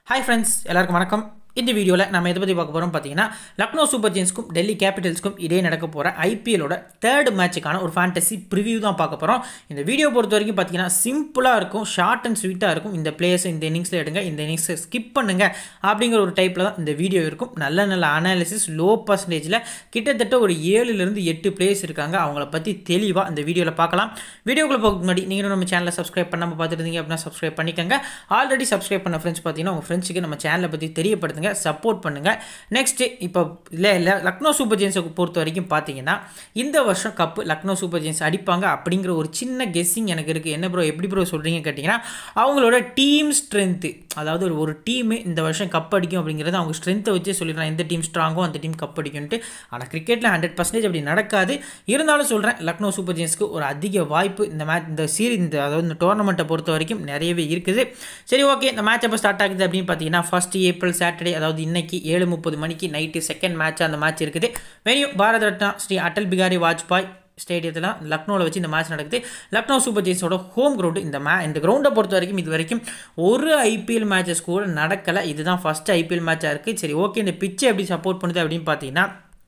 hi friends எல்லாருக்கும் வணக்கம் இந்த வீடியோவில் நம்ம எதை பற்றி பார்க்க போகிறோம் பார்த்தீங்கன்னா லக்னோ சூப்பர் ஜெயின்ஸ்க்கும் டெல்லி கேபிட்டல்ஸ்க்கும் இடையே நடக்க போகிற ஐபிஎலோட தேர்ட் மேட்சுக்கான ஒரு ஃபேண்டசி ப்ரிவியூ தான் பார்க்க போகிறோம் இந்த வீடியோ பொறுத்த வரைக்கும் பார்த்தீங்கன்னா சிம்பிளாக இருக்கும் ஷார்ட் அண்ட் ஸ்வீட்டாக இருக்கும் இந்த பிளேயர்ஸ் இந்த இன்னிங்ஸில் எடுங்க இந்த இன்னிங்ஸை ஸ்கிப் பண்ணுங்க அப்படிங்கிற ஒரு டைப்பில் தான் இந்த வீடியோ இருக்கும் நல்ல நல்ல அனாலிசிஸ் லோ பர்சன்டேஜில் கிட்டத்தட்ட ஒரு ஏழுலேருந்து எட்டு பிளேயர்ஸ் இருக்காங்க அவங்கள பற்றி தெளிவாக இந்த வீடியோவில் பார்க்கலாம் வீடியோக்குள்ள போக முன்னாடி நீங்களும் நம்ம சேனலை சப்ஸ்கிரைப் பண்ணாமல் பார்த்துட்டு இருந்தீங்க அப்படின்னா சப்ஸ்கிரைப் பண்ணிக்கோங்க ஆல்ரெடி சப்ஸ்கிரைப் பண்ண ஃப்ரெண்ட்ஸ் பார்த்தீங்கன்னா உங்கள் ஃப்ரெண்ட்ஸுக்கு நம்ம சேனலை பற்றி தெரியப்படுத்துங்க சப்போர்ட் பண்ணுங்கள் நெக்ஸ்ட்டு இப்போ இல்லை இல்லை லக்னோ சூப்பர் ஜெயின்ஸை பொறுத்த வரைக்கும் பார்த்தீங்கன்னா இந்த வருஷம் கப்பு லக்னோ சூப்பர் ஜெயின்ஸ் அடிப்பாங்க அப்படிங்கிற ஒரு சின்ன கெஸ்ஸிங் எனக்கு இருக்குது என்ன ப்ரோ எப்படி ப்ரோ சொல்கிறீங்க கேட்டிங்கன்னா அவங்களோட டீம் ஸ்ட்ரென்த்து அதாவது ஒரு ஒரு டீமு இந்த வருஷம் கப் அடிக்கும் அப்படிங்கிறது அவங்க ஸ்ட்ரென்த்தை வச்சே சொல்லிடுறாங்க எந்த டீம் ஸ்ட்ராங்கோ அந்த டீம் கப் அடிக்கும்ட்டு ஆனால் கிரிக்கெட்டில் ஹண்ட்ரட் பர்சன்டேஜ் அப்படி நடக்காது இருந்தாலும் சொல்கிறேன் லக்னோ சூப்பர் ஜெயின்ஸ்க்கு ஒரு அதிக வாய்ப்பு இந்த மேட்ச் இந்த சீரீஸ் இந்த அதாவது இந்த டோர்னமெண்ட்டை பொறுத்த வரைக்கும் நிறையவே இருக்குது சரி ஓகே இந்த மேட்ச் எப்போ ஸ்டார்ட் ஆகுது அப்படின்னு பார்த்தீங்கன்னா ஃபர்ஸ்ட் ஏப்ரல் சாட்டர்டே அதாவது இன்னைக்கு ஏழு முப்பது மணிக்கு நைட்டு செகண்ட் மேட்ச் அந்த மேட்ச் இருக்குது வெனியும் பாரத ரத்னா ஸ்ரீ அடல் பிகாரி வாஜ்பாய் ஸ்டேடியத்தில் லக்னோவில் வச்சு இந்த மேட்ச் நடக்குது லக்னோ சூப்பர் ஜெயின்ஸோட ஹோம் கிரவுண்டு இந்த மே இந்த கிரவுண்டை பொறுத்த வரைக்கும் இது வரைக்கும் ஒரு ஐபிஎல் மேட்சஸ் கூட நடக்கலை இதுதான் ஃபஸ்ட் ஐபிஎல் மேட்சாக இருக்குது சரி ஓகே இந்த பிச்சை எப்படி சப்போர்ட் பண்ணுது அப்படின்னு பார்த்தீங்கன்னா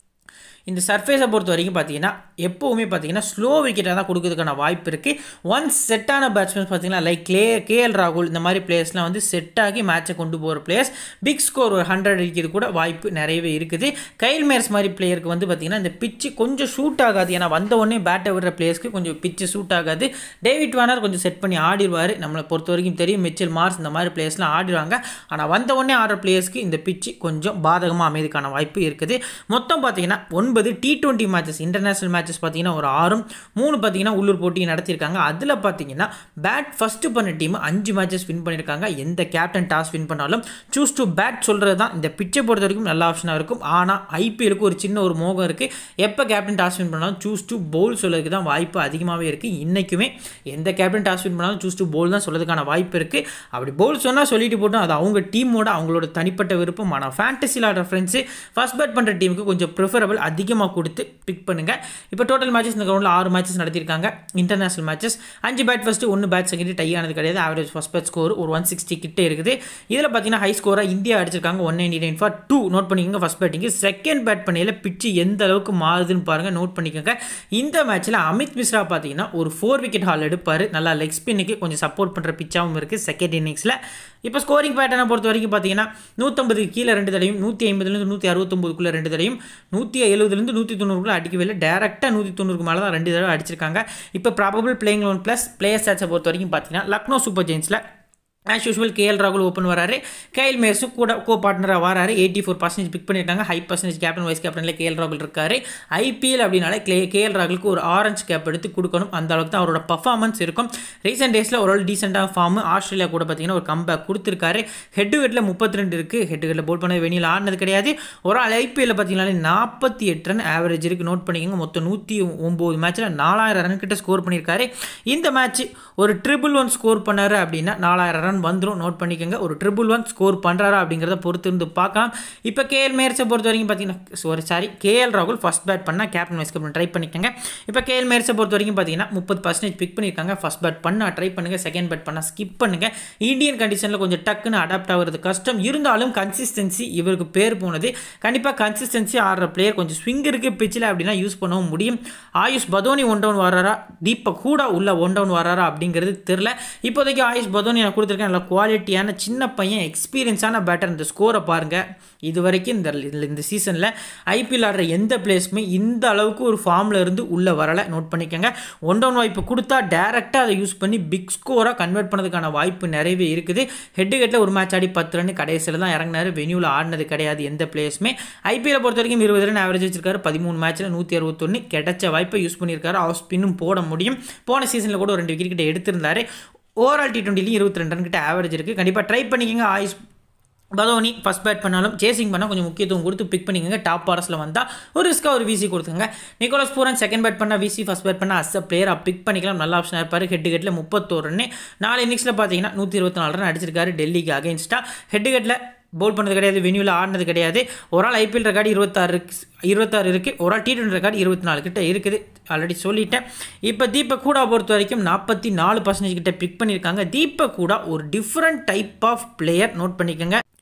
இந்த சர்ஃபேஸை பொறுத்த வரைக்கும் பார்த்தீங்கன்னா எப்போவுமே பார்த்தீங்கன்னா ஸ்லோ விக்கெட்டாக தான் கொடுக்கறதுக்கான வாய்ப்பு இருக்குது ஒன்ஸ் செட்டான பேட்ஸ்மேன்ஸ் பார்த்தீங்கன்னா லைக் கிளே கேஎல் ராகுல் இந்த மாதிரி பிளேயர்ஸ்லாம் வந்து செட் ஆகி மேட்சை கொண்டு போகிற பிளேயர்ஸ் பிக் ஸ்கோர் ஒரு ஹண்ட்ரட் அடிக்கிறது கூட வாய்ப்பு நிறையவே இருக்குது கைல் மேர்ஸ் மாதிரி பிளேயருக்கு வந்து பார்த்தீங்கன்னா இந்த பிச்சு கொஞ்சம் ஷூட் ஆகாது ஏன்னா வந்த உடனே பேட்டை விடுற பிளேயர்ஸ்க்கு கொஞ்சம் பிச்சு ஷூட் ஆகாது டேவிட் வானர் கொஞ்சம் செட் பண்ணி ஆடிடுவார் நம்மளை பொறுத்த வரைக்கும் தெரியும் மிச்சல் மார்ஸ் இந்த மாதிரி பிளேயர்ஸ்லாம் ஆடிடுவாங்க ஆனால் வந்த உடனே ஆடுற பிளேயர்ஸ்க்கு இந்த பிச்சு கொஞ்சம் பாதகமாக அமையதுக்கான வாய்ப்பு இருக்குது மொத்தம் பார்த்தீங்கன்னா ஒன்பது T twenty matches international matches பார்த்தீங்கன்னா ஒரு ஆறும் மூணு பார்த்தீங்கன்னா உள்ளூர் போட்டி நடத்தியிருக்காங்க அதில் பார்த்தீங்கன்னா பேட் ஃபஸ்ட்டு பண்ண டீம் அஞ்சு மேட்சஸ் வின் பண்ணியிருக்காங்க எந்த கேப்டன் டாஸ் வின் பண்ணாலும் சூஸ் டு பேட் சொல்கிறது தான் இந்த பிச்சை பொறுத்த வரைக்கும் நல்ல ஆப்ஷனாக இருக்கும் ஆனால் ஐபிஎலுக்கு ஒரு சின்ன ஒரு மோகம் இருக்குது எப்போ கேப்டன் டாஸ் வின் பண்ணாலும் சூஸ் டு பவுல் சொல்கிறதுக்கு தான் வாய்ப்பு அதிகமாகவே இருக்குது இன்றைக்குமே எந்த கேப்டன் டாஸ் வின் பண்ணாலும் சூஸ் டு பவுல் தான் சொல்கிறதுக்கான வாய்ப்பு இருக்குது அப்படி பவுல் சொன்னால் சொல்லிட்டு போட்டோம் அது அவங்க டீமோட அவங்களோட தனிப்பட்ட விருப்பம் ஆனால் ஃபேண்டசியில் ஆடுற ஃப்ரெண்ட்ஸு ஃபஸ்ட் பேட் பண்ணுற டீமுக்கு கொஞ்சம் ப்ரிஃபரபிள் அதிகமாக கொடுத்து பிக் பண்ணுங்கள் இப்போ டோட்டல் மேட்சஸ் இந்த கிரௌண்டில் ஆறு மேட்சஸ் நடத்தியிருக்காங்க இன்டர்நேஷனல் மேட்சஸ் அஞ்சு பேட் ஃபஸ்ட்டு ஒன்று பேட் செகண்ட் டை ஆனது கிடையாது ஆவரேஜ் ஃபஸ்ட் பேட் ஸ்கோர் ஒரு ஒன் சிக்ஸ்டி கிட்டே இருக்குது இதில் பார்த்தீங்கன்னா ஹை ஸ்கோராக இந்தியா அடிச்சிருக்காங்க one ninety nine for two note பண்ணிக்கோங்க ஃபஸ்ட் பேட்டிங்கு செகண்ட் பேட் பண்ணியில் பிச்சு எந்த அளவுக்கு மாறுதுன்னு பாருங்கள் நோட் பண்ணிக்கோங்க இந்த மேட்ச்சில் அமித் மிஸ்ரா பார்த்தீங்கன்னா ஒரு ஃபோர் விக்கெட் ஹால் எடுப்பார் நல்லா லெக் ஸ்பின்னுக்கு கொஞ்சம் சப்போர்ட் பண்ணுற பிச்சாகவும் இருக்குது செகண்ட் இன்னிங்ஸில் இப்போ ஸ்கோரிங் பேட்டர்னை பொறுத்த வரைக்கும் பார்த்தீங்கன்னா நூற்றம்பதுக்கு கீழே ரெண்டு தடையும் நூற்றி ஐம்பதுலேருந்து நூற்றி அறுபத்தொம்பதுக்குள்ளே ரெண்டு தடையும் நூற்றி எழுபதுலேருந்து நூற்றி தொண்ணூறுக்குள்ளே அடிக்கவே இல்லை டேரெக்டாக நூற்றி தொண்ணூறுக்கு மேலே தான் ரெண்டு தடவை அடிச்சிருக்காங்க இப்போ probable playing eleven plus player ஸ்டாட்ஸை பொறுத்த வரைக்கும் பார்த்தீங்கன்னா லக்னோ சூப்பர் ஜெயின்ஸில் ஆஸ் யூஸ்வல் கேஎல் ராகுல் ஓப்பன் வராரு கைல் மேர்ஸும் கூட கோ பார்ட்னராக வராரு எயிட்டி ஃபோர் பர்சன்டேஜ் பிக் பண்ணியிருக்காங்க ஹை பர்சன்டேஜ் கேப்டன் வைஸ் கேப்டனில் கேஎல் ராகுல் இருக்காரு ஐபிஎல் அப்படின்னாலே கிளே கேஎல் ராகுலுக்கு ஒரு ஆரஞ்சு கேப் எடுத்து கொடுக்கணும் அந்த அளவுக்கு தான் அவரோட பர்ஃபார்மன்ஸ் இருக்கும் ரீசெண்ட் டேஸில் ஒரு டீசெண்டாக ஃபார்ம் ஆஸ்திரேலியா கூட பார்த்தீங்கன்னா ஒரு கம்பேக் கொடுத்துருக்காரு ஹெட் வெட்டில் முப்பத்தி ரெண்டு இருக்குது ஹெட் வெட்டில் போல் பண்ண வெளியில் ஆடினது கிடையாது ஒரு ஆள் ஐபிஎல்ல பார்த்தீங்கன்னாலே நாற்பத்தி எட்டு ரன் ஆவரேஜ் இருக்குது நோட் பண்ணிக்கோங்க மொத்தம் நூற்றி ஒம்பது மேட்ச்சில் நாலாயிரம் ரன் கிட்ட ஸ்கோர் பண்ணியிருக்காரு இந்த மேட்ச் ஒரு ட்ரிபிள் ஒன் ஸ்கோர் பண்ணாரு அப்படின்னா நாலாயிரம் ரன் வந்துடும் நோட் பண்ணிக்கோங்க ஒரு ட்ரிபிள் ஒன் ஸ்கோர் பண்ணுறாரா அப்படிங்கிறத பொறுத்து இருந்து பார்க்கலாம் இப்போ கேஎல் மேர்ஸை பொறுத்த வரைக்கும் பார்த்தீங்கன்னா சாரி சாரி கேஎல் ராகுல் ஃபஸ்ட் பேட் பண்ணால் கேப்டன் வைஸ் கேப்டன் ட்ரை பண்ணிக்கோங்க இப்போ கேஎல் மேர்ஸை பொறுத்த வரைக்கும் பார்த்தீங்கன்னா முப்பது பர்சன்டேஜ் பிக் பண்ணியிருக்காங்க ஃபஸ்ட் பேட் பண்ணால் ட்ரை பண்ணுங்கள் செகண்ட் பேட் பண்ணால் ஸ்கிப் பண்ணுங்கள் இந்தியன் கண்டிஷனில் கொஞ்சம் டக்குன்னு அடாப்ட் ஆகிறது கஷ்டம் இருந்தாலும் கன்சிஸ்டன்சி இவருக்கு பேர் போனது கண்டிப்பாக கன்சிஸ்டன்சி ஆடுற பிளேயர் கொஞ்சம் ஸ்விங் இருக்குது பிச்சில் அப்படின்னா யூஸ் பண்ணவும் முடியும் ஆயுஷ் பதோனி ஒன் டவுன் வராரா தீபக் கூட உள்ள ஒன் டவுன் வராரா அப்படிங்கிறது தெரில இப்போதைக்கு ஆயுஷ் பதோனி நான் கொடுத்துருக்கேன் நல்ல குவாலிட்டியான சின்ன பையன் எக்ஸ்பீரியன்ஸான பேட்டர் இந்த ஸ்கோரை பாருங்கள் இது வரைக்கும் இந்த இந்த சீசனில் ஐபிஎல் ஆடுற எந்த பிளேஸுமே இந்த அளவுக்கு ஒரு ஃபார்மில் இருந்து உள்ளே வரலை நோட் பண்ணிக்கோங்க ஒன் டவுன் வாய்ப்பு கொடுத்தா டேரெக்டாக அதை யூஸ் பண்ணி பிக் ஸ்கோராக கன்வெர்ட் பண்ணதுக்கான வாய்ப்பு நிறையவே இருக்குது ஹெட்டு ஹெட்டில் ஒரு மேட்ச் ஆடி பத்து ரன் கடைசியில் தான் இறங்கினார் வெனியூவில் ஆடினது கிடையாது எந்த பிளேஸுமே ஐபிஎல் பொறுத்த வரைக்கும் இருபது ரன் ஆவரேஜ் வச்சிருக்காரு பதிமூணு மேட்ச்சில் நூற்றி அறுபத்தொன்று கிடைச்ச வாய்ப்பை யூஸ் பண்ணியிருக்காரு ஆஃப் ஸ்பின்னும் போட முடியும் போன சீசனில் கூட ஒரு ரெண்டு விக்கெட் கிட்ட எடுத்திருந்தாரு ஓவரால் டி டுவெண்ட்டிலையும் இருபத்தி ரெண்டு ரன் கிட்ட ஆவரேஜ் இருக்குது கண்டிப்பாக ட்ரை பண்ணிக்கோங்க ஆயுஷ் பதோனி ஃபஸ்ட் பேட் பண்ணாலும் சேசிங் பண்ணால் கொஞ்சம் முக்கியத்துவம் கொடுத்து பிக் பண்ணிக்கோங்க டாப் ஆர்ஸில் வந்தால் ஒரு ரிஸ்க்காக ஒரு விசி கொடுத்துங்க நிக்கோலஸ் பூரன் செகண்ட் பேட் பண்ணால் விசி ஃபஸ்ட் பேட் பண்ணால் அஸ் அ பிளேயராக பிக் பண்ணிக்கலாம் நல்ல ஆப்ஷனாக இருப்பார் ஹெட் ஹெட்டில் முப்பத்தோரு ரன் நாலு இன்னிங்ஸில் பார்த்தீங்கன்னா நூற்றி இருபத்தி நாலு ரன் அடிச்சிருக்காரு டெல்லிக்கு அகேன்ஸ்டாக ஹெட் ஹெட்டில் பவுல் பண்ணது கிடையாது வெனியூவில் ஆடினது கிடையாது ஒரு ஆள் ஐபிஎல் ரெக்கார்டு இருபத்தாறு இருபத்தாறு இருக்குது ஒரு ஆள் டி டுவெண்ட்டி ரெக்கார்டு இருபத்தி நாலு கிட்ட இருக்குது ஆல்ரெடி சொல்லிட்டேன் இப்போ தீபக் கூடா பொறுத்த வரைக்கும் நாற்பத்தி நாலு பர்சன்டேஜ் கிட்ட பிக் பண்ணியிருக்காங்க தீபக் கூடா ஒரு different type of player note பண்ணிக்கோங்க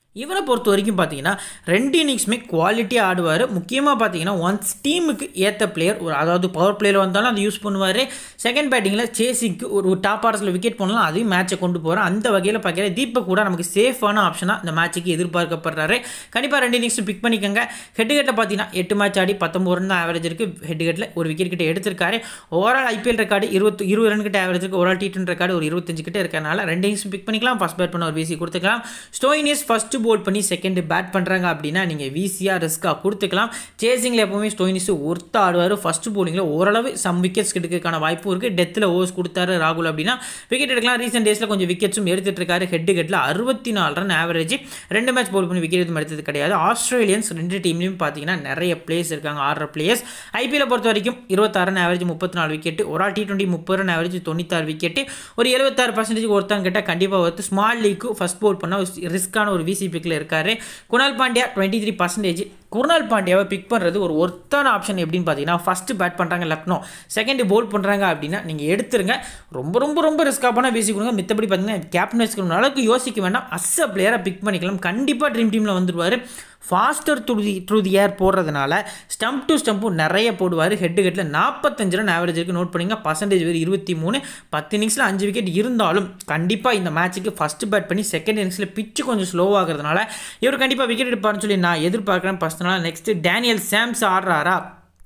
இவரை பொறுத்த வரைக்கும் பார்த்தீங்கன்னா ரெண்டு இன்னிங்ஸுமே குவாலிட்டியாக ஆடுவார் முக்கியமாக பார்த்தீங்கன்னா ஒன்ஸ் டீமுக்கு ஏற்ற பிளேயர் ஒரு அதாவது பவர் பிளேயர் வந்தாலும் அதை யூஸ் பண்ணுவார் செகண்ட் பேட்டிங்கில் சேசிங்க்கு ஒரு டாப் ஆர்டர்ஸில் விக்கெட் போனாலும் அதையும் மேட்சை கொண்டு போகிறார் அந்த வகையில் பார்க்கல தீபக் கூட நமக்கு சேஃபான ஆப்ஷனாக இந்த மேட்சுக்கு எதிர்பார்க்கப்படுறாரு கண்டிப்பாக ரெண்டு இன்னிங்ஸும் பிக் பண்ணிக்கோங்க ஹெட் கட்டில் பார்த்தீங்கன்னா எட்டு மேட்ச் ஆடி பத்தொம்பது ரன் தான் ஆவரேஜ் இருக்குது ஹெட் கட்டில் ஒரு விக்கெட் கிட்ட எடுத்திருக்காரு ஓவரால் ஐபிஎல் ரெக்கார்டு இருபத்தி இருபது ரன் கிட்ட ஆவரேஜ் இருக்குது ஓவரால் டி டுவெண்ட்டி ரெக்கார்டு ஒரு இருபத்தஞ்சு கிட்ட இருக்கனால ரெண்டு இன்னிங்ஸும் பிக் பண்ணிக்கலாம் ஃபஸ்ட் பேட் பண்ண ஒரு விசி கொடுத்துக்கலாம் ஸ்டோயினியஸ் ஃபஸ்ட்டு போல் பண்ணி செகண்ட் பேட் பண்ணுறாங்க அப்படின்னா நீங்கள் வீசியாக ரிஸ்க்காக கொடுத்துக்கலாம் சேசிங்கில் எப்போவுமே ஸ்டோயினிஸ் ஒருத்த ஆடுவார் ஃபஸ்ட்டு போலிங்கில் ஓரளவு சம் விக்கெட்ஸ் எடுக்கிறதுக்கான வாய்ப்பும் இருக்குது டெத்தில் ஓவர்ஸ் கொடுத்தாரு ராகுல் அப்படின்னா விக்கெட் எடுக்கலாம் ரீசெண்ட் டேஸில் கொஞ்சம் விக்கெட்ஸும் எடுத்துட்டு இருக்காரு ஹெட் ஹெட்டில் அறுபத்தி நாலு ரன் ஆவரேஜ் ரெண்டு மேட்ச் போல் பண்ணி விக்கெட் எதுவும் எடுத்தது கிடையாது ஆஸ்திரேலியன்ஸ் ரெண்டு டீம்லையும் பார்த்தீங்கன்னா நிறைய பிளேயர்ஸ் இருக்காங்க ஆடுற பிளேயர்ஸ் ஐபிஎல் பொறுத்த வரைக்கும் இருபத்தாறு ரன் ஆவரேஜ் முப்பத்தி நாலு விக்கெட் ஒரு ஆள் டி டுவெண்ட்டி முப்பது ரன் ஆவரேஜ் தொண்ணூத்தாறு விக்கெட் ஒரு எழுபத்தாறு பர்சன்டேஜ் ஒருத்தங்க கிட்ட கண்டிப்பாக வந்து ஸ்மால் லீக்கு ஃபஸ்ட் போல் பண்ண ரிஸ்க்கான ஒரு விசி பிக்கில் இருக்காரு Krunal Pandya twenty three percentage Krunal பாண்டியாவை பிக் பண்ணுறது ஒரு ஒருத்தான ஆப்ஷன் எப்படின்னு பார்த்தீங்கன்னா ஃபஸ்ட்டு பேட் பண்ணுறாங்க லக்னோ செகண்ட் போல் பண்ணுறாங்க அப்படின்னா நீங்கள் எடுத்துருங்க ரொம்ப ரொம்ப ரொம்ப ரிஸ்க்காக பண்ணால் பேசி கொடுங்க மித்தபடி பார்த்தீங்கன்னா கேப்டன் வச்சுக்கணும் அளவுக்கு யோசிக்க வேண்டாம் அஸ்ஸ பிளேயரை பிக் பண்ணிக்கலாம் கண்டிப்பாக ட்ரீம் டீமில் வந்துடுவார் faster through the through the air போடுறதுனால ஸ்டம்ப் டு ஸ்டம்பும் நிறைய போடுவார் ஹெட் ஹெட்டில் நாற்பத்தஞ்சு ரன் ஆவரேஜ் இருக்குது நோட் பண்ணிங்க பர்சன்டேஜ் வேறு இருபத்தி மூணு பத்து இன்னிங்ஸில் அஞ்சு விக்கெட் இருந்தாலும் கண்டிப்பாக இந்த மேட்ச்சுக்கு ஃபஸ்ட்டு பேட் பண்ணி செகண்ட் இன்னிங்ஸில் பிச்சு கொஞ்சம் ஸ்லோவாகிறதுனால இவர் கண்டிப்பாக விக்கெட் எடுப்பார்னு சொல்லி நான் எதிர்பார்க்குறேன் பர்சனலாக நெக்ஸ்ட்டு டேனியல் சாம்ஸ் ஆடுறாரா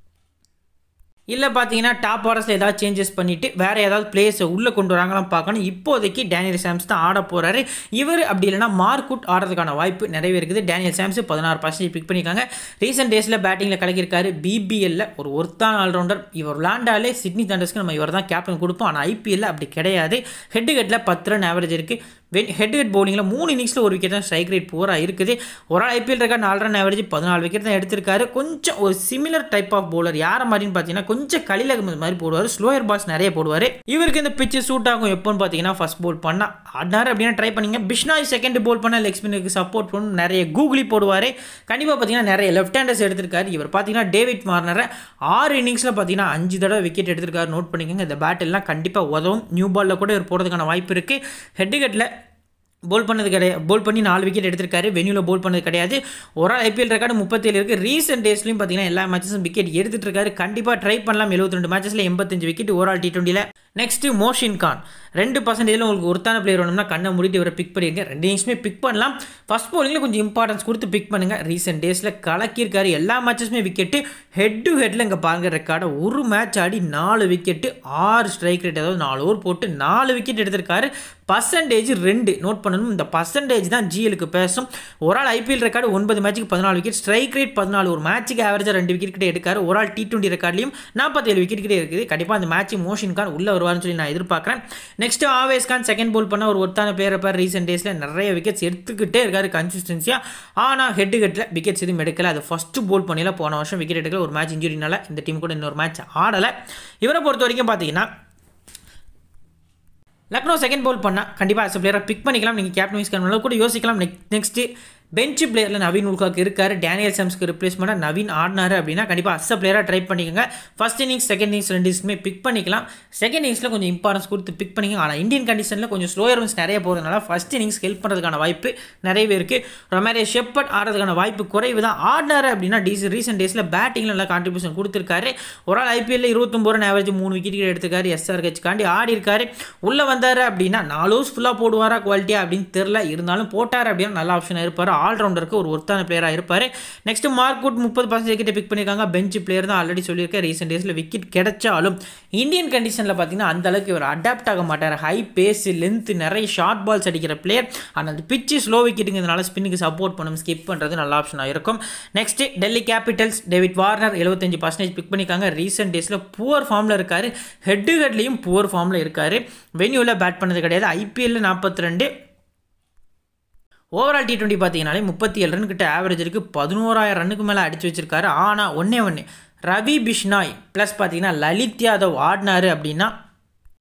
இல்லை பார்த்தீங்கன்னா டாப் ஆர்டர்ஸில் ஏதாவது சேஞ்சஸ் பண்ணிவிட்டு வேறு ஏதாவது பிளேயர்ஸை உள்ளே கொண்டு வராங்களாம் பார்க்கணும் இப்போதைக்கு டேனியல் சாம்ஸ் தான் ஆட போகிறாரு இவர் அப்படி இல்லைனா மார்க்குட் ஆடுறதுக்கான வாய்ப்பு நிறைய இருக்குது டேனியல் சாம்ஸ் பதினாறு பர்சன்டேஜ் பிக் பண்ணியிருக்காங்க ரீசெண்ட் டேஸில் பேட்டிங்கில் கலக்கியிருக்காரு பிபிஎல்ல ஒரு ஒருத்தான ஆல்ரவுண்டர் இவர் விளாண்டாலே சிட்னி தண்டர்ஸ்க்கு நம்ம இவர் தான் கேப்டன் கொடுப்போம் ஆனால் ஐபிஎல்ல அப்படி கிடையாது ஹெட் ஹெட்டில் பத்து ரன் ஆவரேஜ் இருக்குது வென் ஹெட் ஹெட் பவுலிங்கில் மூணு இன்னிங்ஸில் ஒரு விக்கெட் தான் ஸ்ட்ரைக் ரேட் பூரா இருக்குது ஒரு ஆள் ஐபிஎல் ரெக்கார்ட் நாலு ரன் ஆவரேஜ் பதினாலு விக்கெட் தான் எடுத்திருக்காரு கொஞ்சம் ஒரு சிமிலர் டைப் ஆஃப் பவுலர் யாரை மாதிரின்னு பார்த்தீங்கன்னா கொஞ்சம் கலில மாதிரி போடுவார் ஸ்லோயர் பால்ஸ் நிறைய போடுவார் இவருக்கு இந்த பிச்சு சூட் ஆகும் எப்போன்னு பார்த்தீங்கன்னா ஃபஸ்ட் போல் பண்ணால் ஆடினார் அப்படின்னா ட்ரை பண்ணிங்க பிஷ்னாய் செகண்ட் போல் பண்ண லெக் ஸ்பின்னுக்கு சப்போர்ட் பண்ணும் நிறைய கூகுளி போடுவார் கண்டிப்பாக பார்த்தீங்கன்னா நிறைய லெஃப்ட் ஹேண்டர்ஸ் எடுத்திருக்காரு இவர் பார்த்தீங்கன்னா டேவிட் மார்னரை ஆறு இன்னிங்ஸில் பார்த்தீங்கன்னா அஞ்சு தடவை விக்கெட் எடுத்திருக்காரு நோட் பண்ணிக்கோங்க இந்த பேட் எல்லாம் கண்டிப்பாக உதவும் நியூ பாலில் கூட இவர் போடுறதுக்கான வாய்ப்பு இருக்குது ஹெட் ஹெட்டில் போல் பண்ணது கிடையாது போல் பண்ணி நாலு விக்கெட் எடுத்திருக்காரு வெனியூவில் போல் பண்ணது கிடையாது ஒரு ஆள் ஐபிஎல் ரெக்கார்டு முப்பத்தேழு இருக்குது ரீசெண்ட் டேஸ்லையும் பார்த்தீங்கன்னா எல்லா மேட்சஸும் விக்கெட் எடுத்துட்டு இருக்காரு கண்டிப்பாக ட்ரை பண்ணலாம் எழுபத்தி ரெண்டு மேட்சஸில் எண்பத்தஞ்சு விக்கெட் ஒரு ஆள் டி டுவெண்ட்டியில் நெக்ஸ்ட்டு மோஷின் கான் ரெண்டு பர்சன்டேஜில் உங்களுக்கு ஒருத்தான பிளேயர் வேணும்னா கண்ணை முடிட்டு இவரை பிக் பண்ணியிருக்கேன் ரெண்டு இன்னிங்ஸுமே பிக் பண்ணலாம் ஃபஸ்ட் போலிங்கில் கொஞ்சம் இம்பார்ட்டன்ஸ் கொடுத்து பிக் பண்ணுங்கள் ரீசெண்ட் டேஸில் கலக்கியிருக்காரு எல்லா மேட்சஸுமே விக்கெட்டு ஹெட் டு ஹெட்டில் இங்கே பாருங்க ரெக்கார்டை ஒரு மேட்ச் ஆடி நாலு விக்கெட்டு ஆறு ஸ்ட்ரைக் ரேட் அதாவது நாலு ஓவர் போட்டு நாலு விக்கெட் எடுத்திருக்காரு பர்சன்டேஜ் ரெண்டு நோட் பண்ணணும் இந்த பர்சன்டேஜ் தான் ஜிஎலுக்கு பேசும் ஒரு ஆள் ஐபிஎல் ரெக்கார்டு ஒன்பது மேட்ச்சுக்கு பதினாலு விக்கெட் ஸ்ட்ரைக் ரேட் பதினாலு ஒரு மேட்ச்சுக்கு ஆவரேஜாக ரெண்டு விக்கெட் கிட்டே எடுக்காரு ஒரு ஆள் டி டுவெண்ட்டி ரெக்கார்ட்லையும் நாற்பத்தேழு விக்கெட் கிட்டே இருக்குது கண்டிப்பாக அந்த மேட்ச் மோஷன் கான் உள்ளே வருவார்னு சொல்லி நான் எதிர்பார்க்குறேன் next Avesh Khan second bowl பண்ண ஒரு ஒருத்தான பேர் பேர் ரீசெண்ட் டேஸில் நிறைய விக்கெட்ஸ் எடுத்துக்கிட்டே இருக்காரு கன்சிஸ்டன்சியாக ஆனால் ஹெட் ஹெட்டில் விக்கெட்ஸ் எதுவும் எடுக்கல அது ஃபஸ்ட்டு போல் பண்ணியில் போன வருஷம் விக்கெட் எடுக்கல ஒரு மேட்ச் இன்ஜுரினால இந்த டீம் கூட இன்னொரு மேட்ச் ஆடலை இவரை பொறுத்த வரைக்கும் பார்த்தீங்கன்னா லக்னோ செகண்ட் போல் பண்ணால் கண்டிப்பாக அஸ் பிளேயரை பிக் பண்ணிக்கலாம் நீங்கள் கேப்டன் வைஸ் கேப்டன் கூட யோசிக்கலாம் நெக்ஸ்ட்டு பெஞ்ச் பிளேயரில் நவீன் உல்காக்கு இருக்கார் டேனியல் சாம்ஸ்க்கு ரிப்ளேஸ்மெண்ட்டாக நவீன் ஆடினார் அப்படின்னா கண்டிப்பாக அஸ் பிளேயராக ட்ரை பண்ணிக்கோங்க ஃபஸ்ட் இன்னிங்ஸ் செகண்ட் இன்னிங்ஸ் ரெண்டு இன்னிங்ஸுமே பிக் பண்ணிக்கலாம் செகண்ட் இன்னிங்ஸில் கொஞ்சம் இம்பார்ட்டன்ஸ் கொடுத்து பிக் பண்ணிக்கோங்க ஆனால் இந்தியன் கண்டிஷனில் கொஞ்சம் ஸ்லோயர் ரன்ஸ் நிறைய போகிறதுனால ஃபஸ்ட் இன்னிங்ஸ் ஹெல்ப் பண்ணுறதுக்கான வாய்ப்பு நிறையவே இருக்குது ரொமாரே ஷெப்பர்ட் ஆடுறதுக்கான வாய்ப்பு குறைவு தான் ஆடினார் அப்படின்னா டீஸ் ரீசெண்ட் டேஸில் பேட்டிங்கில் நல்லா கான்ட்ரிபியூஷன் கொடுத்துருக்காரு ஒரு ஆள் ஐபிஎல்ல இருபத்தொம்பது ரன் ஆவரேஜ் மூணு விக்கெட் எடுத்துக்காரு எஸ்ஆர் காண்டி ஆடி இருக்காரு உள்ளே வந்தார் அப்படின்னா நாலு ஓவர்ஸ் ஃபுல்லாக போடுவாரா குவாலிட்டியாக அப்படின்னு தெரில இருந்தாலும் போட்டார் அப்படின்னா நல்ல ஆப்ஷனாக இருப்பார் ஆல்ரவுண்டருக்கு ஒரு ஒருத்தான பிளேயராக இருப்பார் நெக்ஸ்ட் மார்க்குட் முப்பது பர்சன்ட் விக்கெட்டை பிக் பண்ணியிருக்காங்க பெஞ்ச் பிளேயர் தான் ஆல்ரெடி சொல்லியிருக்கேன் ரீசெண்ட் டேஸில் விக்கெட் கிடைச்சாலும் இந்தியன் கண்டிஷனில் பார்த்தீங்கன்னா அந்த அளவுக்கு இவர் அடாப்ட் ஆக மாட்டார் ஹை பேஸ் லென்த் நிறைய ஷார்ட் பால்ஸ் அடிக்கிற பிளேயர் ஆனால் அந்த பிச்சு ஸ்லோ விக்கெட்டுங்கிறதுனால ஸ்பின்னுக்கு சப்போர்ட் பண்ணும் ஸ்கிப் பண்ணுறது நல்ல ஆப்ஷனாக இருக்கும் next Delhi capitals David Warner எழுபத்தஞ்சு பர்சன்டேஜ் பிக் பண்ணியிருக்காங்க ரீசெண்ட் டேஸில் புவர் ஃபார்மில் இருக்கார் ஹெட்டு ஹெட்லேயும் புவர் ஃபார்மில் இருக்கார் வென்யூவில் பேட் பண்ணது கிடையாது ஐபிஎல்ல நாற்பத்தி ரெண்டு ஓவரால் டி டுவெண்ட்டி பார்த்தீங்கனாலே முப்பத்தி ஏழு ரன் கிட்ட ஆவரேஜ் இருக்குது பதினோராயிரம் ரன்னுக்கு மேலே அடிச்சு வச்சிருக்காரு ஆனால் ஒன்றே ஒன்று ரவி பிஷ்னாய் ப்ளஸ் பார்த்தீங்கன்னா லலித் யாதவ் ஆடினாரு அப்படின்னா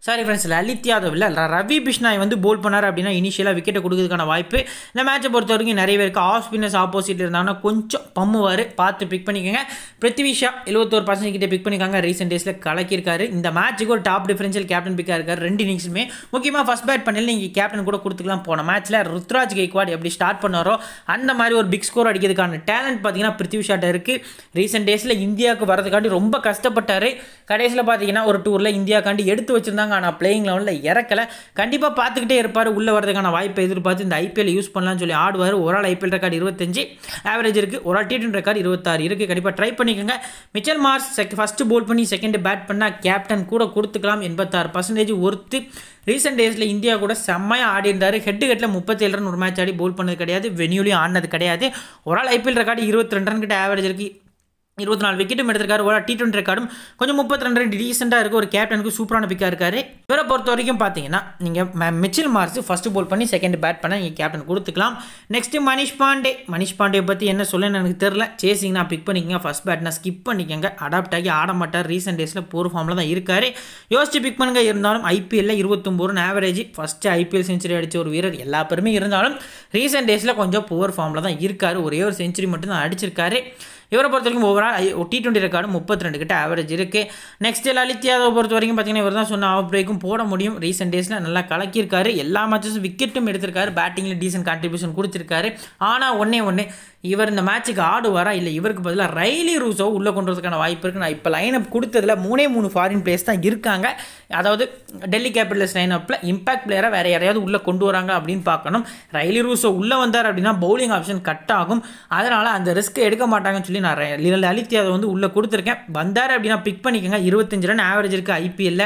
சாரி ஃப்ரெண்ட்ஸ் லலித் யாதவ் இல்லை ரவி பிஷ்னாய் வந்து போல் பண்ணார் அப்படின்னா இனிஷியலாக விக்கெட்டை கொடுக்கறதுக்கான வாய்ப்பு இந்த மேட்சை பொறுத்த வரைக்கும் நிறைய பேருக்கு ஆஃப் ஸ்பின்னர்ஸ் ஆப்போசிட் இருந்தாங்கன்னா கொஞ்சம் பம்முவார் பார்த்து பிக் பண்ணிக்கோங்க பிருத்திவிஷா எழுபத்தோரு பர்சன்ட் கிட்ட பிக் பண்ணிக்காங்க ரீசெண்ட் டேஸில் கலக்கியிருக்காரு இந்த மேட்ச்சுக்கு ஒரு டாப் டிஃபரன்ஷியல் கேப்டன் பிக்காக இருக்கார் ரெண்டு இன்னிங்ஸுமே முக்கியமாக ஃபஸ்ட் பேட் பண்ணல நீங்கள் கேப்டன் கூட கொடுத்துக்கலாம் போன மேட்ச்சில் ருத்ராஜ் கெய்க்வாட் எப்படி ஸ்டார்ட் பண்ணாரோ அந்த மாதிரி ஒரு பிக் ஸ்கோர் அடிக்கிறதுக்கான டேலண்ட் பார்த்தீங்கன்னா பிருத்திவிஷாட்ட இருக்குது ரீசெண்ட் டேஸில் இந்தியாவுக்கு வரதுக்காண்டி ரொம்ப கஷ்டப்பட்டார் கடைசியில் பார்த்தீங்கன்னா ஒரு டூரில் இந்தியாக்காண்டி எடுத்து வச்சிருந்தாங்க ஆனால் பிளேயிங் லெவலில் இறக்கலை கண்டிப்பாக பார்த்துக்கிட்டே இருப்பார் உள்ளே வரதுக்கான வாய்ப்பை எதிர்பார்த்து இந்த ஐபிஎல் யூஸ் பண்ணலாம்னு சொல்லி ஆடுவார் ஒரு ஆள் ஐபிஎல் ரெக்கார்டு இருபத்தஞ்சு ஆவரேஜ் இருக்குது ஒரு ஆள் டி டுவெண்ட்டி ரெக்கார்டு இருபத்தாறு இருக்குது கண்டிப்பாக ட்ரை பண்ணிக்கோங்க Mitchell Marsh check first bowl பண்ணி செகண்ட் பேட் பண்ணால் கேப்டன் கூட கொடுத்துக்கலாம் எண்பத்தாறு பர்சன்டேஜ் ஒர்த்து ரீசெண்ட் டேஸில் இந்தியா கூட செம்மையாக ஆடி இருந்தார் ஹெட்டு ஹெட்டில் முப்பத்தேழு ரன் ஒரு மேட்ச் ஆடி போல் பண்ணது கிடையாது வெனியூலையும் ஆடினது கிடையாது ஒரு ஆள் ஐபிஎல் ரெக்கார்டு இருபத்தி ரெண்டு ரன் கிட்ட ஆவரேஜ் இருக்குது இருபத்தி நாலு விக்கெட்டும் எடுத்திருக்காரு ஒரு டி டுவெண்ட்டி ரெக்கார்டும் கொஞ்சம் முப்பத்தி ரெண்டு ரன் டீசெண்டாக இருக்குது ஒரு கேப்டனுக்கு சூப்பரான பிக்காக இருக்காரு இவரை பொறுத்த வரைக்கும் பார்த்தீங்கன்னா நீங்கள் மிச்சில் மார்ஸ் ஃபஸ்ட்டு போல் பண்ணி செகண்ட் பேட் பண்ண நீங்கள் கேப்டன் கொடுத்துக்கலாம் நெக்ஸ்ட்டு மணிஷ் பாண்டே மணிஷ் பாண்டே பற்றி என்ன சொல்லணும்னு எனக்கு தெரில சேசிங்னா பிக் பண்ணிக்கங்க ஃபஸ்ட் பேட்னா ஸ்கிப் பண்ணிக்கங்க அடாப்ட் ஆகி ஆட மாட்டார் ரீசெண்ட் டேஸில் போர் ஃபார்மில் தான் இருக்காரு யோசிச்சு பிக் பண்ணுங்க இருந்தாலும் ஐபிஎல்ல இருபத்தொம்பது run average first IPL century அடித்த ஒரு வீரர் எல்லா பேருமே இருந்தாலும் ரீசெண்ட் டேஸில் கொஞ்சம் புவர் ஃபார்மில் தான் இருக்கார் ஒரே ஒரு செஞ்சுரி மட்டும் தான் அடிச்சிருக்காரு இவரை பொறுத்த வரைக்கும் ஓவரால் டி டுவெண்ட்டி ரெக்கார்டு முப்பத்தி ரெண்டு கிட்ட ஆவரேஜ் இருக்குது நெக்ஸ்ட் லலித் யாதவ் பொறுத்த வரைக்கும் பார்த்தீங்கன்னா இவர் தான் சொன்ன ஆஃப் பிரேக்கும் போட முடியும் ரீசெண்ட் டேஸில் நல்லா கலக்கியிருக்காரு எல்லா மேட்சஸும் விக்கெட்டும் எடுத்திருக்காரு பேட்டிங்கில் டீசென்ட் கான்ட்ரிபியூஷன் கொடுத்துருக்காரு ஆனால் ஒன்றே ஒன்று இவர் இந்த மேட்ச்சுக்கு ஆடுவாரா இல்லை இவருக்கு பதிலாக ரைலி ரூசோ உள்ளே கொண்டு வரதுக்கான வாய்ப்பு இருக்குது நான் இப்போ லைனப் கொடுத்ததில் மூணே மூணு ஃபாரின் பிளேயர்ஸ் தான் இருக்காங்க அதாவது டெல்லி கேபிட்டல்ஸ் லைனப்பில் இம்பாக்ட் பிளேயராக வேறு யாரையாவது உள்ளே கொண்டு வராங்க அப்படின்னு பார்க்கணும் ரைலி ரூசோ உள்ளே வந்தார் அப்படின்னா பவுலிங் ஆப்ஷன் கட் ஆகும் அதனால் அந்த ரிஸ்க் எடுக்க மாட்டாங்கன்னு சொல்லி நான் லலித் யாதவ் வந்து உள்ளே கொடுத்துருக்கேன் வந்தார் அப்படின்னா பிக் பண்ணிக்கோங்க இருபத்தஞ்சு ரன் ஆவரேஜ் இருக்குது ஐபிஎல்ல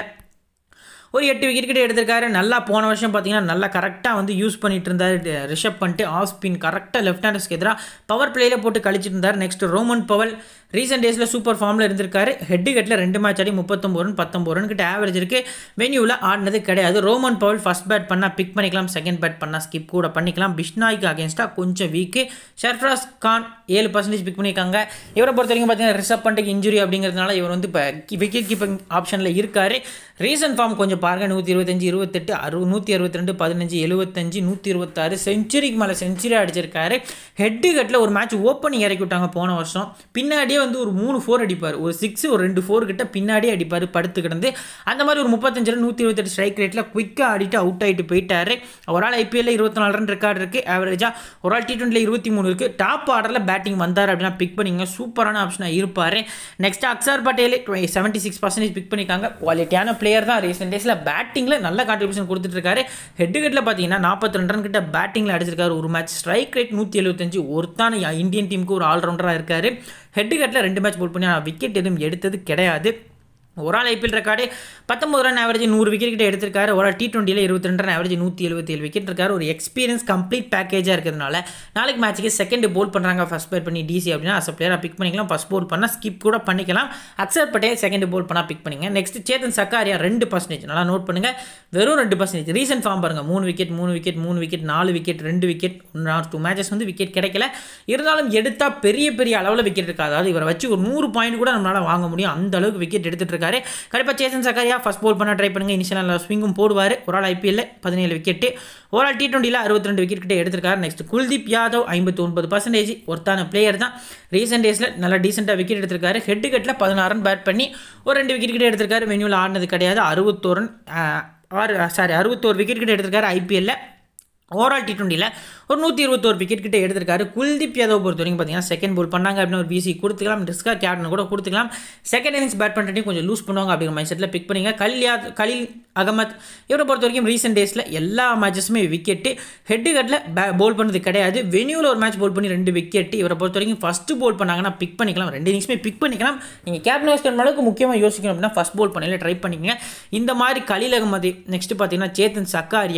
ஒரு எட்டு விக்கெட் கிட்ட எடுத்திருக்காரு நல்லா போன வருஷம் பார்த்தீங்கன்னா நல்லா கரெக்டாக வந்து யூஸ் பண்ணிட்டு இருந்தார் ரிஷப் பண்ணிட்டு ஆஃப் ஸ்பின் கரெக்டாக லெஃப்ட் ஹேண்டர்ஸ்க்கு எதிராக பவர் பிளேயில் போட்டு கழிச்சிட்டு இருந்தார் நெக்ஸ்ட் ரோமன் பவல் ரீசெண்ட் டேஸில் சூப்பர் ஃபார்மில் இருந்திருக்காரு ஹெட்டு கட்டில் ரெண்டு மேட்ச் ஆடி முப்பத்தொம்பது ரன் பத்தொம்பது ரன் கிட்ட ஆவரேஜ் இருக்குது வென்யூவில் ஆடினது கிடையாது ரோமன் பவல் ஃபஸ்ட் பேட் பண்ணால் பிக் பண்ணிக்கலாம் செகண்ட் பேட் பண்ணால் ஸ்கிப் கூட பண்ணிக்கலாம் பிஷ்னாய்க்கு அகேன்ஸ்டாக கொஞ்சம் வீக்கு ஷர்ஃப்ராஸ் கான் ஏழு பர்சன்டேஜ் பிக் பண்ணியிருக்காங்க இவரை பொறுத்த வரைக்கும் பார்த்தீங்கன்னா ரிஷப் பண்ணிட்டு இன்ஜுரி அப்படிங்கிறதுனால இவர் வந்து இப்போ விக்கெட் கீப்பிங் ஆப்ஷனில் இருக்கார் ரீசன்ட் ஃபார்ம் கொஞ்சம் பாருங்கள் நூற்றி இருபத்தஞ்சி இருபத்தெட்டு அறு நூற்றி அறுபத்தி ரெண்டு பதினஞ்சு எழுபத்தஞ்சு நூற்றி இருபத்தாறு செஞ்சுரிக்கு மேலே செஞ்சுரி அடிச்சிருக்காரு ஹெட்டு கட்டில் ஒரு மேட்ச் ஓப்பனிங் இறக்கி விட்டாங்க போன வருஷம் பின்னாடியே வந்து ஒரு மூணு ஃபோர் அடிப்பார் ஒரு சிக்ஸ் ஒரு ரெண்டு ஃபோர் கிட்ட பின்னாடியே அடிப்பார் படுத்து கிடந்து அந்த மாதிரி ஒரு முப்பத்தஞ்சு ரன் நூற்றி இருபத்தெட்டு ஸ்ட்ரைக் ரேட்டில் குயிக்காக ஆடிட்டு அவுட் ஆகிட்டு போயிட்டாரு ஒரு ஆள் ஐபிஎல்ல இருபத்தி நாலு ரன் ரெக்கார்டு இருக்குது ஆவரேஜாக ஒரு ஆள் டி டுவெண்ட்டியில் இருபத்தி மூணு இருக்குது டாப் ஆர்டரில் பேட்டிங் வந்தார் அப்படின்னா பிக் பண்ணிங்க சூப்பரான ஆப்ஷனாக இருப்பார் next Axar Patel seventy six percentage pick பண்ணிக்காங்க குவாலிட்டியான பிளேயர் தான் ரீசெண்ட் டேஸில் பேட்டிங்கில் நல்ல கான்ட்ரிபியூஷன் கொடுத்துட்டு இருக்காரு ஹெட் கட்டில் பார்த்தீங்கன்னா நாற்பத்தி ரெண்டு ரன் கிட்ட பேட்டிங்கில் அடிச்சிருக்காரு ஒரு மேட்ச் ஸ்ட்ரைக் ரேட் நூற்றி எழுபத்தஞ்சு ஒருத்தான இந்தியன் டீமுக்கு ஒரு ஆல்ரவுண்டராக இருக்காரு ஹெட் கட்டில் ரெண்டு மேட்ச் போல் பண்ணி ஆனால் விக்கெட் எதுவும் எடுத்தது கிடையாது ஒரு ஆள் ஐபிஎல் ரெக்கார்டு பத்தொம்பது ரன் ஆவரேஜ் நூறு விக்கெட் கிட்ட எடுத்திருக்காரு ஒரு ஆள் டி டுவெண்ட்டியில் இருபத்தி ரெண்டு ரன் ஆவரேஜ் நூற்றி எழுபத்தி ஏழு விக்கெட் இருக்காரு ஒரு எக்ஸ்பீரியன்ஸ் கம்ப்ளீட் பேக்கேஜாக இருக்கிறதுனால நாளைக்கு மேட்ச்சுக்கு செகண்ட் போல் பண்ணுறாங்க ஃபஸ்ட் பேர் பண்ணி டிசி அப்படின்னா அஸ் பிளேயராக பிக் பண்ணிக்கலாம் ஃபஸ்ட் போல் பண்ணால் ஸ்கிப் கூட பண்ணிக்கலாம் அக்சர் பட்டேல் செகண்ட் போல் பண்ணால் பிக் பண்ணிங்க நெக்ஸ்ட் சேத்தன் சக்காரியா ரெண்டு பர்சன்டேஜ் நல்லா நோட் பண்ணுங்கள் வெறும் ரெண்டு பர்சன்டேஜ் ரீசன்ட் ஃபார்ம் பாருங்கள் மூணு விக்கெட் மூணு விக்கெட் மூணு விக்கெட் நாலு விக்கெட் ரெண்டு wicket one or two matches வந்து விக்கெட் கிடைக்கல இருந்தாலும் எடுத்தால் பெரிய பெரிய அளவில் விக்கெட் இருக்காது அதாவது இவரை வச்சு ஒரு நூறு பாயிண்ட் கூட நம்மளால் வாங்க முடியும் அந்த அளவுக்கு விக்கெட் எடுத்துகிட்டு இருக்காரு கண்டிப்பாக சேசன் சக்காரியா ஃபஸ்ட் போல் பண்ண ட்ரை பண்ணுங்கள் இனிஷியல் ஸ்விங்கும் போடுவார் ஒரு ஆள் ஐபிஎல்ல பதினேழு விக்கெட்டு ஒரு ஆள் டி டுவெண்ட்டியில் அறுபத்தி ரெண்டு விக்கெட் கிட்ட எடுத்திருக்காரு நெக்ஸ்ட் குல்தீப் யாதவ் ஐம்பத்தி ஒன்பது பர்சன்டேஜ் ஒருத்தான பிளேயர் தான் ரீசெண்ட் டேஸில் நல்லா டீசெண்டாக விக்கெட் எடுத்திருக்காரு ஹெட் கட்டில் பதினாறு ரன் பேட் பண்ணி ஒரு ரெண்டு விக்கெட் கிட்ட எடுத்திருக்காரு வென்யூவில் ஆடினது கிடையாது அறுபத்தோரு ரன் ஆறு சாரி அறுபத்தோரு விக்கெட் கிட்ட எடுத்திருக்காரு ஐபிஎல்ல ஓவரால் டி டுவெண்ட்டியில் ஒரு நூற்றி இருபத்தோரு விக்கெட் கிட்ட எடுத்திருக்காரு குல்தீப் யாதவ் பொறுத்த வரைக்கும் பார்த்தீங்கன்னா செகண்ட் போல் பண்ணாங்க அப்படின்னு ஒரு பிசி கொடுத்துக்கலாம் ரிஸ்கா கேப்டன் கூட கொடுத்துக்கலாம் செகண்ட் இன்னிங்ஸ் பேட் பண்ணுறதையும் கொஞ்சம் லூஸ் பண்ணுவாங்க அப்படிங்கிற மைண்ட் செட்டில் பிக் பண்ணிங்க கல்யாத் கலில் அகமத் இவரை பொறுத்த வரைக்கும் ரீசெண்ட் டேஸில் எல்லா மேட்சஸுமே விக்கெட்டு ஹெட்டு கட்டில் பே போல் பண்ணது கிடையாது வெனியூவில் ஒரு மேட்ச் போல் பண்ணி ரெண்டு விக்கெட்டு இவரை பொறுத்த வரைக்கும் ஃபஸ்ட்டு போல் பண்ணாங்கன்னா பிக் பண்ணிக்கலாம் ரெண்டு இன்னிங்ஸுமே பிக் பண்ணிக்கலாம் நீங்கள் கேப்டன் வைஸ் அளவுக்கு முக்கியமாக யோசிக்கணும் அப்படின்னா ஃபஸ்ட் போல் பண்ணல ட்ரை பண்ணிக்கங்க இந்த மாதிரி கலில் அகமதி நெக்ஸ்ட் பார்த்தீங்கன்னா சேத்தன் சக்காரியா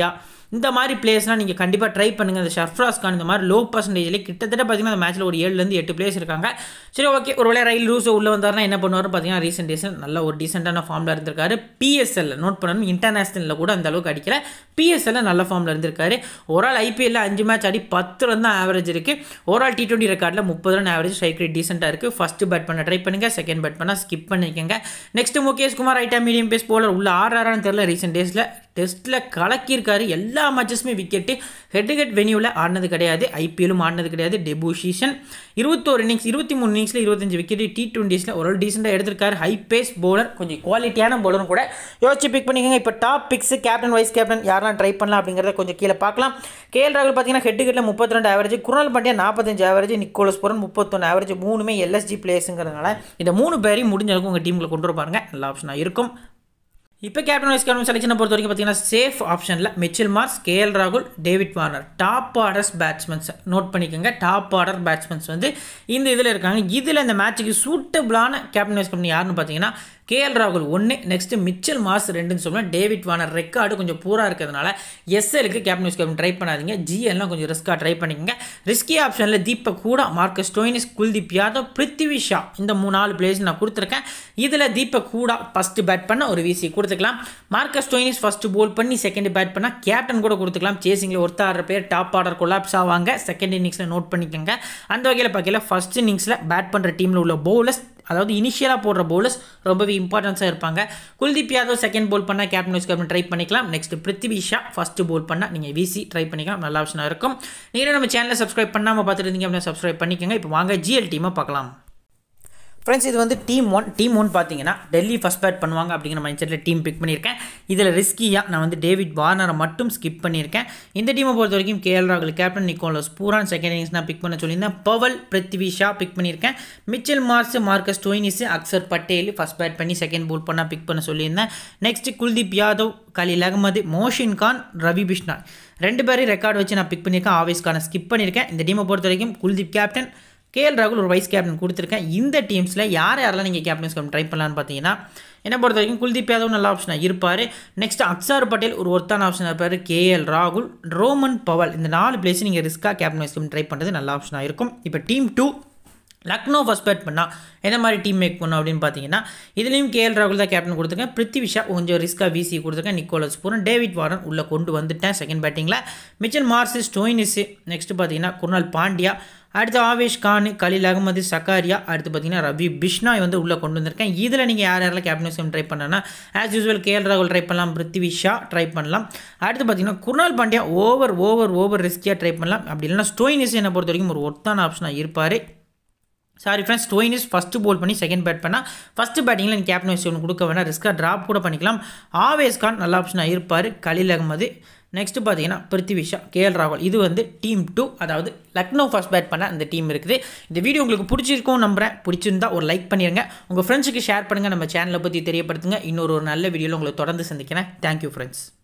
இந்த மாதிரி பிளேஸ்லாம் நீங்கள் கண்டிப்பாக ட்ரை பண்ணுங்கள் இந்த ஷர்ஃப்ராஸ் கான் இந்த மாதிரி லோ பர்சன்டேஜ்லேயே கிட்டத்தட்ட பார்த்தீங்கன்னா அந்த மேட்ச்சில் ஒரு ஏழுலேருந்து எட்டு பிளேஸ் இருக்காங்க சரி ஓகே ஒரு வேளை ரயில் ரூஸோ உள்ளே வந்தாருன்னா என்ன பண்ணுவார் பார்த்தீங்கன்னா ரீசெண்ட் டேஸில் நல்ல ஒரு டீசெண்டான ஃபார்மில் இருந்திருக்காரு பிஎஸ்எல் நோட் பண்ணணும் இன்டர்நேஷனலில் கூட அந்த அளவுக்கு அடிக்கல பிஎஸ்எல்ல நல்ல ஃபார்மில் இருந்திருக்காரு ஒரு ஆள் ஐபிஎல்ல அஞ்சு மேட்ச் ஆடி பத்து ரன் தான் ஆவரேஜ் இருக்குது ஒரு ஆள் டி டுவெண்ட்டி ரெக்கார்டில் முப்பது ரன் ஆவரேஜ் ஸ்ட்ரைக் ரேட் டீசெண்டாக இருக்குது ஃபஸ்ட்டு பேட் பண்ண ட்ரை பண்ணுங்கள் செகண்ட் பேட் பண்ணால் ஸ்கிப் பண்ணிக்கோங்க நெக்ஸ்ட் முகேஷ் குமார் ஐட்டா மீடியம் பேஸ் போலர் உள்ள ஆறாறான்னு தெரில ரீசெண்ட் டேஸில் டெஸ்ட்டில் கலக்கியிருக்காரு எல்லா மேட்சஸுமே விக்கெட்டு ஹெட் ஹெட் வெனியூவில் ஆடினது கிடையாது ஐபிஎல்லும் ஆடினது கிடையாது டெபு சீசன் இருபத்தோரு இன்னிங்ஸ் இருபத்தி மூணு இன்னிங்ஸில் இருபத்தஞ்சு விக்கெட் டி டுவெண்ட்டிஸில் ஒரு டீசெண்டாக எடுத்திருக்காரு ஹை பேஸ் பவுலர் கொஞ்சம் குவாலிட்டியான பவுலரும் கூட யோசிச்சு பிக் பண்ணிக்கோங்க இப்போ top picks captain vice captain யாரெல்லாம் ட்ரை பண்ணலாம் அப்படிங்கிறத கொஞ்சம் கீழே பார்க்கலாம் கேஎல் ராகுல் பார்த்தீங்கன்னா ஹெட் ஹெட்டில் முப்பத்தி ரெண்டு ஆவரேஜ் குருணால் பாண்டியா நாற்பத்தஞ்சு ஆவரேஜ் நிக்கோலஸ் புரன் முப்பத்தொன்று ஆவரேஜ் மூணுமே எல்எஸ்ஜி பிளேஸுங்கிறதுனால இந்த மூணு பேரையும் முடிஞ்ச அளவுக்கு உங்கள் டீமில் கொண்டு வர பாருங்க நல்ல ஆப்ஷனாக இருக்கும் இப்போ கேப்டன் வைஸ் கேப்டன் செலெக்ஷனை பொறுத்த வரைக்கும் பார்த்தீங்கன்னா சேஃப் ஆப்ஷனில் மிச்சில் மார்ஸ் கேஎல் ராகுல் David Warner top orders batsmans note பண்ணிக்கோங்க டாப் ஆர்டர் பேட்ஸ்மேன்ஸ் வந்து இந்த இதில் இருக்காங்க இதில் இந்த மேட்ச்சுக்கு சூட்டபிளான கேப்டன் வைஸ் கேப்டன் யாருன்னு பார்த்தீங்கன்னா கேஎல் ராகுல் ஒன்று நெக்ஸ்ட்டு மிச்சல் மாஸ் ரெண்டுன்னு சொல்லலாம் டேவிட் வார்னர் ரெக்கார்டு கொஞ்சம் பூராக இருக்கிறதுனால எஸ்எலுக்கு கேப்டன் வைஸ் கேப்டன் ட்ரை பண்ணாதீங்க ஜிஎல்லாம் கொஞ்சம் ரிஸ்க்காக ட்ரை பண்ணிக்கோங்க ரிஸ்கி ஆப்ஷனில் தீபக் கூட மார்க்கஸ் டோயினிஸ் குல்தீப் யாதவ் பிருத்திவி ஷா இந்த மூணு நாலு பிளேஸ் நான் கொடுத்துருக்கேன் இதில் தீபக் கூட ஃபஸ்ட்டு பேட் பண்ண ஒரு விசி கொடுத்துக்கலாம் மார்க்கஸ் டோயினிஸ் ஃபஸ்ட்டு போல் பண்ணி செகண்ட் பேட் பண்ணால் கேப்டன் கூட கொடுத்துக்கலாம் சேசிங்கில் ஒருத்தர் ஆறு பேர் டாப் ஆர்டர் கொலாப்ஸ் ஆவாங்க செகண்ட் இன்னிங்ஸில் நோட் பண்ணிக்கோங்க அந்த வகையில் பார்க்கல ஃபஸ்ட் இன்னிங்ஸில் பேட் பண்ணுற டீமில் உள்ள பவுலர்ஸ் அதாவது இனிஷியலாக போடுற பவுலர்ஸ் ரொம்பவே இம்பார்ட்டன்ஸாக இருப்பாங்க குல்தீப் யாதவ் செகண்ட் போல் பண்ணால் கேப்டன் வைஸ் கேப்டன் ட்ரை பண்ணிக்கலாம் next Prithvi Shaw first bowl பண்ணால் நீங்கள் விசி ட்ரை பண்ணிக்கலாம் நல்ல ஆப்ஷனாக இருக்கும் நீங்கள் நம்ம சேனலை சப்ஸ்கிரைப் பண்ணாமல் பார்த்துட்டு இருந்தீங்க அப்படின்னா சப்ஸ்கிரைப் பண்ணிக்கோங்க இப்போ வாங்க ஜிஎல் டீமை பார்க்கலாம் ஃப்ரெண்ட்ஸ் இது வந்து டீம் ஒன் டீம் ஒன் பார்த்தீங்கன்னா டெல்லி ஃபஸ்ட் பேட் பண்ணுவாங்க அப்படிங்கிற மைண்ட் செட்டில் டீம் பிக் பண்ணியிருக்கேன் இதில் ரிஸ்கியாக நான் வந்து டேவிட் வார்னரை மட்டும் ஸ்கிப் பண்ணியிருக்கேன் இந்த டீமை பொறுத்த வரைக்கும் கேஎல் ராகுல் captain Nicholas Pooran second innings நான் பிக் பண்ண சொல்லியிருந்தேன் பவல் பிருத்வி ஷா பிக் பண்ணியிருக்கேன் Mitchell Marsh Marcus Stoinis Axar Patel first bat பண்ணி செகண்ட் போல் பண்ணால் பிக் பண்ண சொல்லியிருந்தேன் நெக்ஸ்ட் குல்தீப் யாதவ் கலீல் அகமது மோஷின் கான் ரவி பிஷ்னா ரெண்டு பேரையும் ரெக்கார்டு வச்சு நான் பிக் பண்ணியிருக்கேன் ஆவேஸ் கானை ஸ்கிப் பண்ணியிருக்கேன் இந்த டீமை பொறுத்த வரைக்கும் குல்தீப் கேப்டன் கேஎல் ராகுல் ஒரு வைஸ் கேப்டன் கொடுத்துருக்கேன் இந்த டீம்ஸில் யார் யாரெல்லாம் நீங்கள் கேப்டன்ஸ் கேப்டன் ட்ரை பண்ணலான்னு பார்த்தீங்கன்னா என்னை பொறுத்த வரைக்கும் குல்தீப் யாதவ் நல்ல ஆப்ஷனாக இருப்பார் நெக்ஸ்ட் அக்சார் பட்டேல் ஒரு ஒருத்தான ஆப்ஷனாக இருப்பார் கேஎல் ராகுல் ரோமன் பவல் இந்த நாலு பிளேஸ் நீங்கள் ரிஸ்க்காக கேப்டன் வைஸ் கேப்டன் ட்ரை பண்ணுறது நல்ல ஆப்ஷனாக இருக்கும் இப்போ team two Lucknow first bat பண்ணால் எந்த மாதிரி டீம் மேக் பண்ணும் அப்படின்னு பார்த்தீங்கன்னா இதுலேயும் கேஎல் ராகுல் தான் கேப்டன் கொடுத்துருக்கேன் பிருத்திவி ஷா கொஞ்சம் ரிஸ்க்காக விசி கொடுத்துருக்கேன் நிக்கோலஸ் பூரன் டேவிட் வாரன் உள்ளே கொண்டு வந்துட்டேன் செகண்ட் பேட்டிங்கில் மிச்சல் மார்சிஸ் டோயினிஸு நெக்ஸ்ட் பார்த்தீங்கன்னா குர்னால் பாண்டியா அடுத்து ஆவேஷ் கான் கலீல் அகமது சக்காரியா அடுத்து பார்த்தீங்கன்னா ரவி பிஷ்னாய் வந்து உள்ளே கொண்டு வந்திருக்கேன் இதில் நீங்கள் யார் யாரெல்லாம் கேப்டன்ஸும் ட்ரை பண்ணனா ஆஸ் யூஸ்வல் கேஎல் ராகுல் ட்ரை பண்ணலாம் பிருத்திவி ஷா ட்ரை பண்ணலாம் அடுத்து பார்த்தீங்கன்னா Krunal Pandya over over over ரிஸ்கியாக ட்ரை பண்ணலாம் அப்படி இல்லைனா ஸ்டோயினிஸ் என்னை பொறுத்த வரைக்கும் ஒரு ஒர்த்தான ஆப்ஷனாக இருப்பார் sorry friends Stoinis first bowl பண்ணி செகண்ட் பேட் பண்ணால் ஃபஸ்ட்டு பேட்டிங்கில் நீங்கள் கேப்டன் வைஸ் ஒன்று கொடுக்க வேணாம் ரிஸ்க்காக ட்ராப் கூட பண்ணிக்கலாம் ஆவேஸ் கான் நல்ல ஆப்ஷனாக இருப்பார் கலீல் அகமது நெக்ஸ்ட் பார்த்தீங்கன்னா பிருத்திவிஷா கேஎல் ராகுல் இது வந்து டீம் டூ அதாவது லக்னோ ஃபர்ஸ்ட் பேட் பண்ண அந்த டீம் இருக்குது இந்த வீடியோ உங்களுக்கு பிடிச்சிருக்கும் நம்புறேன் பிடிச்சிருந்தா ஒரு லைக் பண்ணிடுங்க உங்கள் ஃப்ரெண்ட்ஸுக்கு ஷேர் பண்ணுங்கள் நம்ம சேனலை பற்றி தெரியப்படுத்துங்க இன்னொரு ஒரு நல்ல வீடியோவில் உங்களை தொடர்ந்து சந்திக்கிறேன் தேங்க்யூ ஃப்ரெண்ட்ஸ்